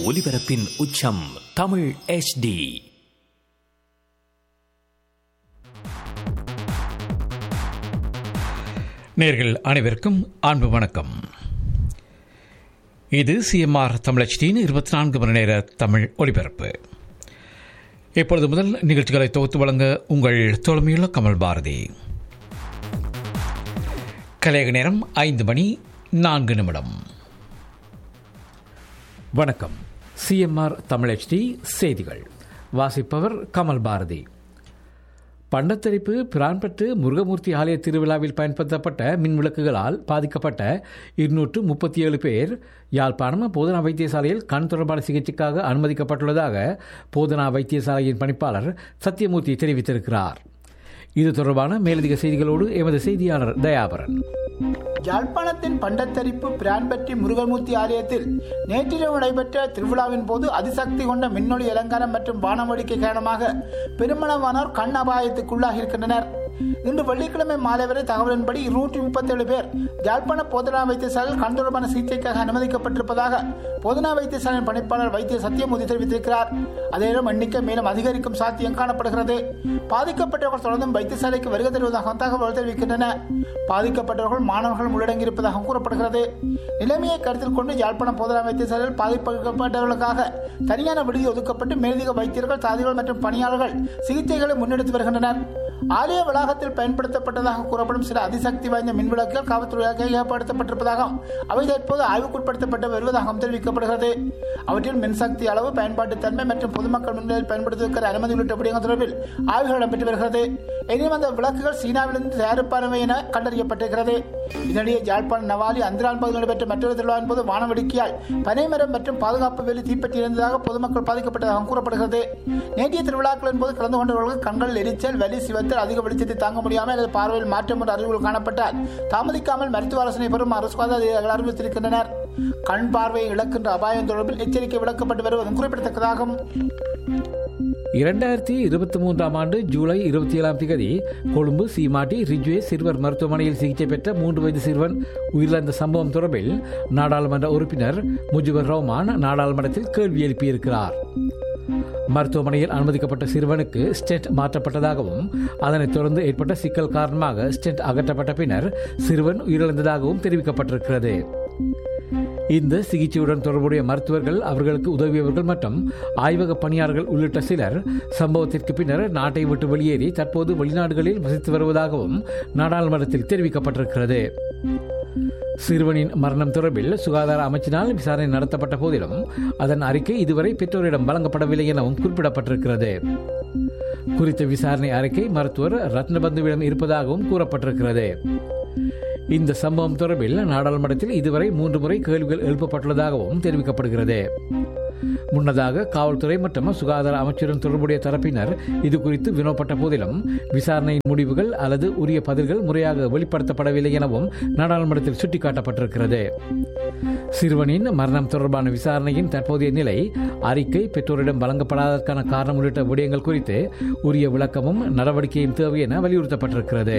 ஒலிபரப்பின் உச்சம் தமிழ் HD நேர்கள் அனைவருக்கும் அன்பு வணக்கம் இது சிஎம்ஆர் தமிழச்சியின் இருபத்தி நான்கு மணி நேர தமிழ் ஒலிபரப்பு இப்பொழுது முதல் நிகழ்ச்சிகளை தொகுத்து வழங்க உங்கள் தோழமையுள்ள கமல் பாரதி கலையக நேரம் ஐந்து மணி நான்கு நிமிடம் வணக்கம் சிஎம்ஆர் தமிழச்டி செய்திகள் வாசிப்பவர் கமல் பாரதி பண்டத்தரிப்பு பிரான்பட்டு முருகமூர்த்தி ஆலய திருவிழாவில் பயன்படுத்தப்பட்ட மின் விளக்குகளால் பாதிக்கப்பட்ட இருநூற்று முப்பத்தி ஏழு பேர் யாழ்ப்பாணம் போதனா வைத்தியசாலையில் கண் தொடர்பான சிகிச்சைக்காக அனுமதிக்கப்பட்டுள்ளதாக போதனா வைத்தியசாலையின் பணிப்பாளர் சத்யமூர்த்தி தெரிவித்திருக்கிறார் இது தொடர்பான மேலதிக செய்திகளோடு எமது செய்தியாளர் தயாபரன் யாழ்ப்பாணத்தின் பண்டத்தரிப்பு பிரான்பட்டி முருகமூர்த்தி ஆலயத்தில் நேற்றிரவு நடைபெற்ற திருவிழாவின் போது அதிசக்தி கொண்ட மின்னொளி அலங்காரம் மற்றும் வானவேடிக்கை காரணமாக பெருமளவானோர் கண் அபாயத்துக்குள்ளாகி இருக்கின்றனர் இன்று வெள்ளிக்கிழமை மாலை வரை தகவலின்படி இருநூற்றி முப்பத்தேழு பேர் யாழ்ப்பாண போதனா வைத்தியசாலையில் கண் தொடர்பான சிகிச்சைக்காக அனுமதிக்கப்பட்டிருப்பதாக போதனா வைத்தியசாலையின் பணிப்பாளர் வைத்திய சத்தியமூர்த்தி தெரிவித்திருக்கிறார் அதேனும் எண்ணிக்கை மேலும் அதிகரிக்கும் சாத்தியம் காணப்படுகிறது பாதிக்கப்பட்டவர்கள் தொடர்ந்தும் வைத்தியசாலைக்கு வருகை தருவதாக தகவல் தெரிவிக்கின்றன பாதிக்கப்பட்டவர்கள் மாணவர்கள் உள்ளடங்கியிருப்பதாக கூறப்படுகிறது நிலைமையை கருத்தில் கொண்டு யாழ்ப்பாணம் போதனா வைத்தியசாலையில் பாதிக்கப்பட்டவர்களுக்காக தனியான விடுதி ஒதுக்கப்பட்டு மேலதிக வைத்தியர்கள் தாதிகள் மற்றும் பணியாளர்கள் சிகிச்சைகளை முன்னெடுத்து வருகின்றனர் ஆலய வளாகத்தில் பயன்படுத்தப்பட்டதாக கூறப்படும் சில அதிசக்தி வாய்ந்த மின்விளக்குகள் காவல்துறையாக கையகப்படுத்தப்பட்டிருப்பதாகவும் அவை தற்போது ஆய்வுக்குட்படுத்தப்பட்டு வருவதாகவும் தெரிவிக்கப்படுகிறது அவற்றில் மின்சக்தி அளவு பயன்பாட்டு தன்மை மற்றும் பொதுமக்கள் முன்னிலையில் பயன்படுத்துவதற்கு அனுமதி உள்ளிட்ட விடயங்கள் தொடர்பில் ஆய்வுகள் இடம்பெற்று வருகிறது எனினும் அந்த விளக்குகள் சீனாவிலிருந்து தயாரிப்பானவை என கண்டறியப்பட்டிருக்கிறது இதனிடையே யாழ்ப்பாணம் நவாலி அந்திரான் பகுதியில் நடைபெற்ற மற்றொரு திருவிழாவின் போது வானவெடிக்கையால் பனைமரம் மற்றும் பாதுகாப்பு வேலி தீப்பற்றி இருந்ததாக பொதுமக்கள் பாதிக்கப்பட்டதாக கூறப்படுகிறது நேற்றைய திருவிழாக்களின் போது கலந்து கொண்டவர்களுக்கு கண்களில் எரிச்சல் வலி சிவத்தல் அதிக வெளிச்சத்தை தாங்க முடியாமல் அல்லது பார்வையில் மாற்றம் என்ற அறிவுகள் காணப்பட்டால் தாமதிக்காமல் மருத்துவ ஆலோசனை பெறும் அரசு அதிகாரிகள் அறிவித்திருக்கின்றனர் கண் பார்வையை இழக்கின்ற அபாயம் தொடர்பில் எச்சரிக்கை விளக்கப்பட்டு வருவதும் குறிப்பிடத்தக்கதாகும் இரண்டாயிரத்தி இருபத்தி மூன்றாம் ஆண்டு ஜூலை இருபத்தி ஏழாம் தேதி கொழும்பு சீமாட்டி ரிஜ்வே சிறுவர் மருத்துவமனையில் சிகிச்சை பெற்ற மூன்று வயது சிறுவன் உயிரிழந்த சம்பவம் தொடர்பில் நாடாளுமன்ற உறுப்பினர் முஜிபுர் ரஹ்மான் நாடாளுமன்றத்தில் கேள்வி எழுப்பியிருக்கிறார் மருத்துவமனையில் அனுமதிக்கப்பட்ட சிறுவனுக்கு ஸ்டென்ட் மாற்றப்பட்டதாகவும் அதனைத் தொடர்ந்து ஏற்பட்ட சிக்கல் காரணமாக ஸ்டென்ட் அகற்றப்பட்ட பின்னர் சிறுவன் உயிரிழந்ததாகவும் தெரிவிக்கப்பட்டிருக்கிறது இந்த சிகிச்சையுடன் தொடர்புடைய மருத்துவர்கள் அவர்களுக்கு உதவியவர்கள் மற்றும் ஆய்வக பணியாளர்கள் உள்ளிட்ட சிலர் சம்பவத்திற்கு பின்னர் நாட்டை விட்டு வெளியேறி தற்போது வெளிநாடுகளில் வசித்து வருவதாகவும் நாடாளுமன்றத்தில் தெரிவிக்கப்பட்டிருக்கிறது சிறுவனின் மரணம் தொடர்பில் சுகாதார அமைச்சினால் விசாரணை நடத்தப்பட்ட போதிலும் அதன் அறிக்கை இதுவரை பெற்றோரிடம் வழங்கப்படவில்லை எனவும் குறிப்பிடப்பட்டிருக்கிறது குறித்த விசாரணை அறிக்கை மருத்துவர் ரத்னபந்துவிடம் இருப்பதாகவும் கூறப்பட்டிருக்கிறது இந்த சம்பவம் தொடர்பில் நாடாளுமன்றத்தில் இதுவரை மூன்று முறை கேள்விகள் எழுப்பப்பட்டுள்ளதாகவும் தெரிவிக்கப்படுகிறது முன்னதாக காவல்துறை மற்றும் சுகாதார அமைச்சருடன் தொடர்புடைய தரப்பினர் இது குறித்து வினோப்பட்ட போதிலும் விசாரணையின் முடிவுகள் அல்லது உரிய பதில்கள் முறையாக வெளிப்படுத்தப்படவில்லை எனவும் நாடாளுமன்றத்தில் சுட்டிக்காட்டப்பட்டிருக்கிறது சிறுவனின் மரணம் தொடர்பான விசாரணையின் தற்போதைய நிலை அறிக்கை பெற்றோரிடம் வழங்கப்படாததற்கான காரணம் உள்ளிட்ட விடயங்கள் குறித்து உரிய விளக்கமும் நடவடிக்கையும் தேவை என வலியுறுத்தப்பட்டிருக்கிறது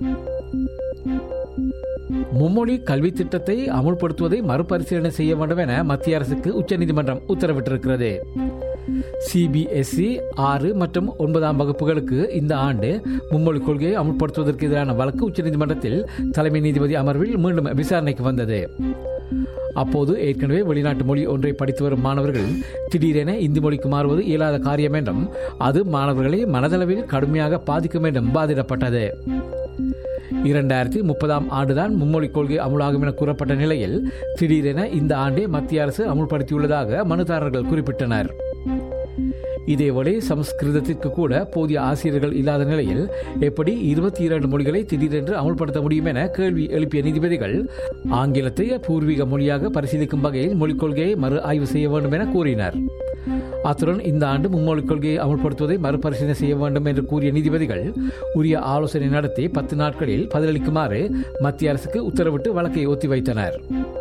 மும்மொழி கல்வி திட்டத்தை அமுல்படுத்துவதை மறுபரிசீலனை செய்ய வேண்டும் என மத்திய அரசுக்கு உச்சநீதிமன்றம் உத்தரவிட்டிருக்கிறது சிபிஎஸ்இ ஆறு மற்றும் ஒன்பதாம் வகுப்புகளுக்கு இந்த ஆண்டு மும்மொழி கொள்கையை அமுல்படுத்துவதற்கு எதிரான வழக்கு உச்சநீதிமன்றத்தில் தலைமை நீதிபதி அமர்வில் மீண்டும் விசாரணைக்கு வந்தது அப்போது ஏற்கனவே வெளிநாட்டு மொழி ஒன்றை படித்து வரும் மாணவர்கள் திடீரென இந்தி மொழிக்கு மாறுவது இயலாத காரியம் என்றும் அது மாணவர்களை மனதளவில் கடுமையாக பாதிக்கும் என்றும் பாதிடப்பட்டது இரண்டாயிரத்தி முப்பதாம் ஆண்டுதான் மும்மொழி கொள்கை அமுலாகும் என கூறப்பட்ட நிலையில் திடீரென இந்த ஆண்டே மத்திய அரசு அமுல்படுத்தியுள்ளதாக மனுதாரர்கள் குறிப்பிட்டனர் இதேவேளை சமஸ்கிருதத்திற்கு கூட போதிய ஆசிரியர்கள் இல்லாத நிலையில் எப்படி இருபத்தி இரண்டு மொழிகளை திடீரென்று அமுல்படுத்த முடியும் என கேள்வி எழுப்பிய நீதிபதிகள் ஆங்கிலத்தை பூர்வீக மொழியாக பரிசீலிக்கும் வகையில் மொழிக் கொள்கையை மறு ஆய்வு செய்ய வேண்டும் என கூறினர் அத்துடன் இந்த ஆண்டு மும்மொழிக் கொள்கையை அமல்படுத்துவதை மறுபரிசீலனை செய்ய வேண்டும் என்று கூறிய நீதிபதிகள் உரிய ஆலோசனை நடத்தி பத்து நாட்களில் பதிலளிக்குமாறு மத்திய அரசுக்கு உத்தரவிட்டு வழக்கை ஒத்திவைத்தனர்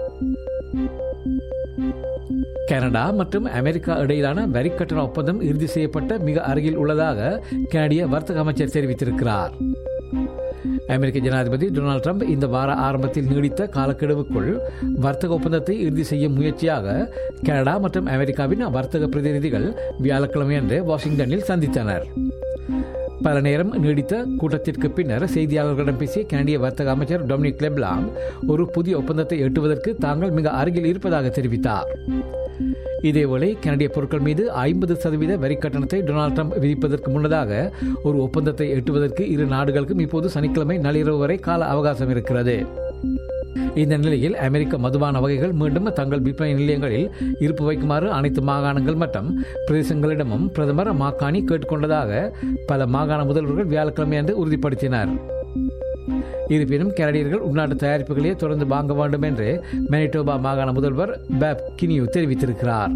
கனடா மற்றும் அமெரிக்கா இடையிலான வரி கட்டண ஒப்பந்தம் இறுதி செய்யப்பட்ட மிக அருகில் உள்ளதாக கனடிய வர்த்தக அமைச்சர் தெரிவித்திருக்கிறார் அமெரிக்க ஜனாதிபதி டொனால்ட் ட்ரம்ப் இந்த வார ஆரம்பத்தில் நீடித்த காலக்கெடுவுக்குள் வர்த்தக ஒப்பந்தத்தை இறுதி செய்யும் முயற்சியாக கனடா மற்றும் அமெரிக்காவின் வர்த்தக பிரதிநிதிகள் வியாழக்கிழமையன்று வாஷிங்டனில் சந்தித்தனர் பல நேரம் நீடித்த கூட்டத்திற்கு பின்னர் செய்தியாளர்களிடம் பேசிய கனடிய வர்த்தக அமைச்சர் டொமினிக் லெப்லாங் ஒரு புதிய ஒப்பந்தத்தை எட்டுவதற்கு தாங்கள் மிக அருகில் இருப்பதாக தெரிவித்தார் இதேவேளை கனடிய பொருட்கள் மீது ஐம்பது சதவீத வரி கட்டணத்தை டொனால்ட் ட்ரம்ப் விதிப்பதற்கு முன்னதாக ஒரு ஒப்பந்தத்தை எட்டுவதற்கு இரு நாடுகளுக்கும் இப்போது சனிக்கிழமை நள்ளிரவு வரை கால அவகாசம் இருக்கிறது இந்த நிலையில் அமெரிக்க மதுபான வகைகள் மீண்டும் தங்கள் விற்பனை நிலையங்களில் இருப்பு வைக்குமாறு அனைத்து மாகாணங்கள் மற்றும் பிரதேசங்களிடமும் பிரதமர் மாக்கானி கேட்டுக்கொண்டதாக பல மாகாண முதல்வர்கள் வியாழக்கிழமை அன்று உறுதிப்படுத்தினர் இருப்பினும் கனடியர்கள் உள்நாட்டு தயாரிப்புகளையே தொடர்ந்து வாங்க வேண்டும் என்று மேனிடோபா மாகாண முதல்வர் பேப் கினியூ தெரிவித்திருக்கிறார்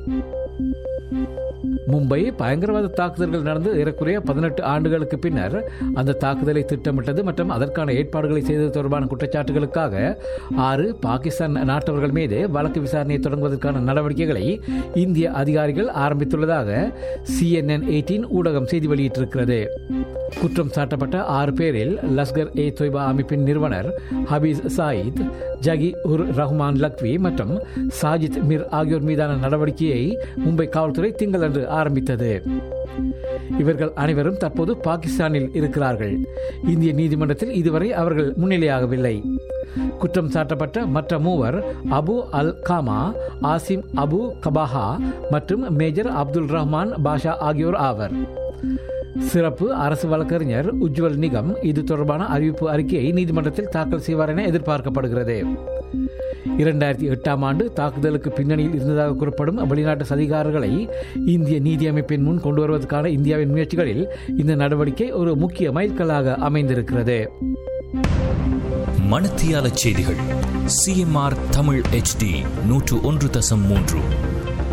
மும்பை பயங்கரவாத தாக்குதல்கள் நடந்து ஏறக்குறைய பதினெட்டு ஆண்டுகளுக்கு பின்னர் அந்த தாக்குதலை திட்டமிட்டது மற்றும் அதற்கான ஏற்பாடுகளை செய்தது தொடர்பான குற்றச்சாட்டுகளுக்காக ஆறு பாகிஸ்தான் நாட்டவர்கள் மீது வழக்கு விசாரணையை தொடங்குவதற்கான நடவடிக்கைகளை இந்திய அதிகாரிகள் ஆரம்பித்துள்ளதாக சிஎன்என் எயிட்டீன் ஊடகம் செய்தி வெளியிட்டிருக்கிறது குற்றம் சாட்டப்பட்ட ஆறு பேரில் லஸ்கர் ஏ தொய்பா அமைப்பின் நிறுவனர் ஹபீஸ் சாயித் ஜகி உர் ரஹ்மான் லக்வி மற்றும் சாஜித் மிர் ஆகியோர் மீதான நடவடிக்கையை மும்பை காவல்துறை திங்களன்று ஆரம்பித்தது இவர்கள் அனைவரும் தற்போது பாகிஸ்தானில் இருக்கிறார்கள் இந்திய நீதிமன்றத்தில் இதுவரை அவர்கள் முன்னிலையாகவில்லை குற்றம் சாட்டப்பட்ட மற்ற மூவர் Abu al Kama Asim Abu Kabaha மற்றும் மேஜர் அப்துல் ரஹ்மான் பாஷா ஆகியோர் ஆவர் சிறப்பு அரசு வழக்கறிஞர் உஜ்வல் நிகம் இது தொடர்பான அறிவிப்பு அறிக்கையை நீதிமன்றத்தில் தாக்கல் செய்வார் என எதிர்பார்க்கப்படுகிறது இரண்டாயிரத்தி எட்டாம் ஆண்டு தாக்குதலுக்கு பின்னணியில் இருந்ததாக கூறப்படும் வெளிநாட்டு சதிகாரர்களை இந்திய நீதி அமைப்பின் முன் கொண்டு வருவதற்கான இந்தியாவின் முயற்சிகளில் இந்த நடவடிக்கை ஒரு முக்கிய மைல்கல்லாக அமைந்திருக்கிறது மணத்தியால செய்திகள் சிஎம்ஆர் தமிழ் HD நூற்று ஒன்று தசம் மூன்று